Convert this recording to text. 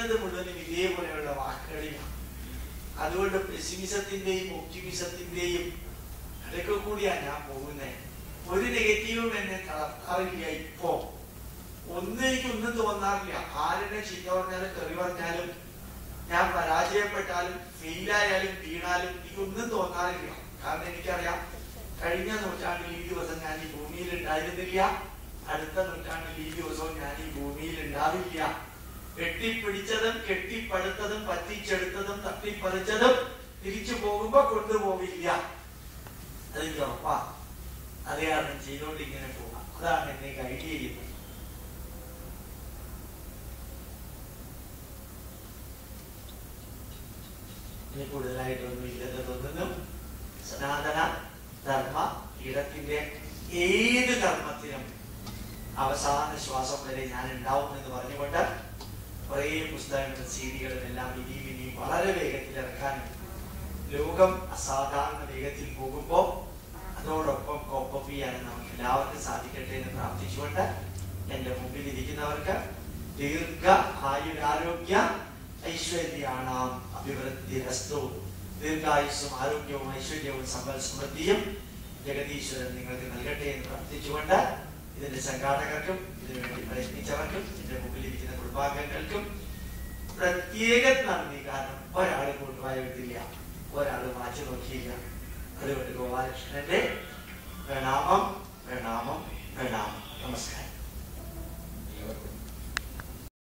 പറയുന്നത് മുഴുവനും ഇതേപോലെയുള്ള വാക്കുകളിലാണ് അതുകൊണ്ട് പെസിമിസത്തിന്റെയും ഒപ്റ്റിമിസത്തിന്റെയും ഇടയ്ക്ക് കൂടിയാണ് ഞാൻ പോകുന്നത് ഒരു നെഗറ്റീവും എന്നെ തളർത്താറില്ല ഇപ്പോ ഒന്നും എനിക്ക് ഒന്നും തോന്നാറില്ല ആരുടെ ചീത്ത പറഞ്ഞാലും തെറി പറഞ്ഞാലും ഞാൻ പരാജയപ്പെട്ടാലും ഫെയിലായാലും വീണാലും എനിക്കൊന്നും തോന്നാറില്ല കാരണം എനിക്കറിയാം കഴിഞ്ഞ നൂറ്റാണ്ടിൽ ഈ ദിവസം ഞാൻ ഈ ഭൂമിയിൽ ഉണ്ടായിരുന്നില്ല അടുത്ത നൂറ്റാണ്ടിൽ ഈ ദിവസവും ഞാൻ ഈ ഭൂമിയിൽ ഉണ്ടാവില്ല കെട്ടിപ്പിടിച്ചതും കെട്ടിപ്പടുത്തതും പറ്റിച്ചെടുത്തതും തട്ടിപ്പറിച്ചതും തിരിച്ചു പോകുമ്പോ കൊണ്ടുപോവില്ല അതെനിക്ക് ഉറപ്പാ അത് കാരണം ചെയ്തോണ്ട് ഇങ്ങനെ പോകാം അതാണ് എന്നെ ഗൈഡ് ചെയ്യുന്നത് ഇനി കൂടുതലായിട്ടൊന്നും ഇല്ലെന്ന് തോന്നുന്നു സനാതന ധർമ്മ പീഠത്തിന്റെ ഏത് കർമ്മത്തിനും അവസാന ശ്വാസം വരെ ഞാൻ ഉണ്ടാവും എന്ന് പറഞ്ഞുകൊണ്ട് കുറേ പുസ്തകങ്ങളും സീഡികളും എല്ലാം ഇനിയും ഇനിയും വളരെ വേഗത്തിൽ ഇറക്കാനും ലോകം അസാധാരണ വേഗത്തിൽ പോകുമ്പോൾ അതോടൊപ്പം കോപ്പപ്പ് ചെയ്യാൻ നമുക്ക് എല്ലാവർക്കും സാധിക്കട്ടെ എന്ന് പ്രാർത്ഥിച്ചുകൊണ്ട് എന്റെ മുമ്പിൽ ഇരിക്കുന്നവർക്ക് ദീർഘ ആയുരാരോഗ്യ ഐശ്വര്യാണ് അഭിവൃദ്ധി വസ്തു ദീർഘായുസ്സും ആരോഗ്യവും ഐശ്വര്യവും സമ്പൽ സമൃദ്ധിയും ജഗതീശ്വരൻ നിങ്ങൾക്ക് നൽകട്ടെ എന്ന് പ്രാർത്ഥിച്ചുകൊണ്ട് ഇതിന്റെ സംഘാടകർക്കും ഇതിനുവേണ്ടി പ്രയത്നിച്ചവർക്കും എന്റെ മുമ്പിൽ ഇരിക്കുന്ന കുടുംബാംഗങ്ങൾക്കും പ്രത്യേക നന്ദി കാരണം ഒരാൾ കൊണ്ടുപോയ വിട്ടില്ല ഒരാൾ മാറ്റി നോക്കിയില്ല അതുകൊണ്ട് ഗോപാലകൃഷ്ണന്റെ പ്രണാമം പ്രണാമം പ്രണാമം നമസ്കാരം